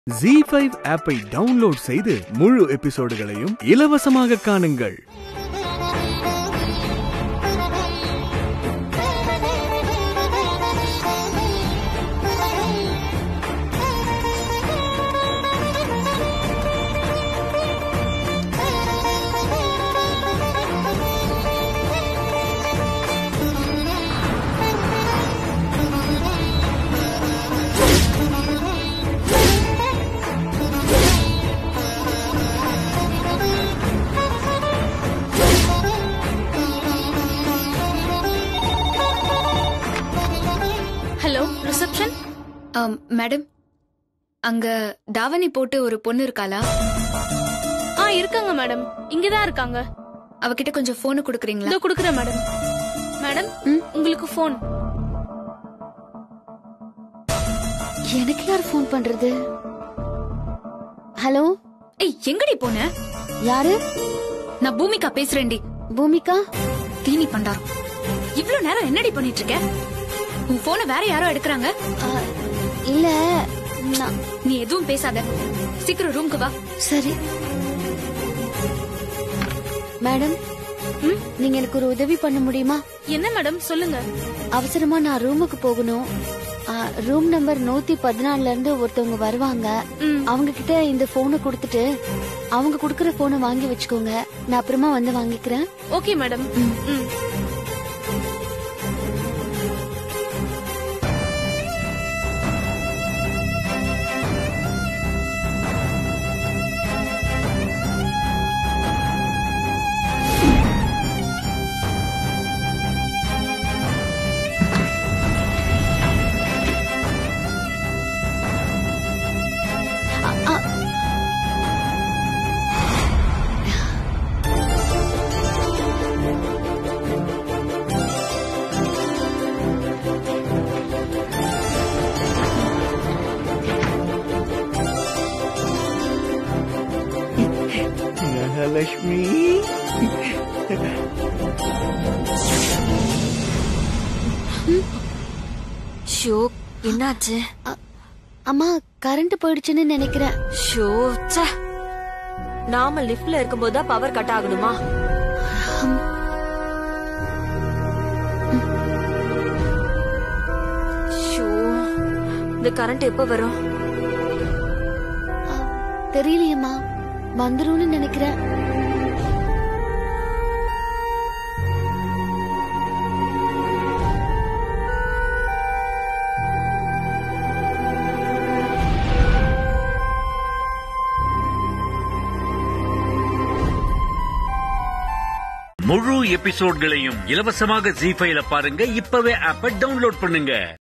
G five ஆப்பை download செய்து முழு எபிசோடுகளையும் இலவசமாக காணுங்கள் ஹலோ ரிசப்ஷன் மேடம் அங்க தாவணி போட்டு ஒரு பொண்ணு இருக்காளா ஆ இருக்காங்க மேடம் இங்கதான் இருக்காங்க அவகிட்ட கொஞ்சம் போனு கொடுக்குறீங்களா இதோ குடுக்குறேன் மேடம் மேடம் ம்? உங்களுக்கு ஃபோன் எனக்கு யார் ஃபோன் பண்றது ஹலோ ஏய் எங்கடி போன யாரு நான் பூமிகா பேசுறேன்டி பூமிகா தீனி பண்டாரம் இவ்ளோ நேரம் என்னடி பண்ணிட்டு இருக்க உன் போனை வேற யாரோ எடுக்கறாங்க ஆ, இல்ல நான் நீ எதுவும் பேசாத சீக்கிரம் ரூம்க்கு வா சரி மேடம் ம்? நீங்க எனக்கு ஒரு உதவி பண்ண முடியுமா என்ன மேடம் சொல்லுங்க அவசரமா நான் ரூமுக்கு போகணும் ஆ, ரூம் நம்பர் நூத்தி பதினாலுல இருந்து ஒருத்தவங்க வருவாங்க ம். அவங்க கிட்ட இந்த போனை கொடுத்துட்டு அவங்க கொடுக்கற போனை வாங்கி வச்சுக்கோங்க நான் அப்புறமா வந்து வாங்கிக்கிறேன் ஓகே மேடம் ம். ஆ, மகாலட்சுமி ஷோ என்னாச்சு அ- அம்மா கரண்ட் போயிடுச்சுன்னு நினைக்கிறேன் ஷோ ச்சே நாம லிஃப்ட்ல இருக்கும்போது தான் பவர் கட் ஆகணுமா ஷோ இந்த கரண்ட் எப்ப வரும் ஆ, தெரியலையேம்மா வந்துரும்னு நினைக்கிறேன் முழு எபிசோட்களையும் இலவசமாக ஜி ஃபைல பாருங்க இப்பவே ஆப்ப டவுன்லோட் பண்ணுங்க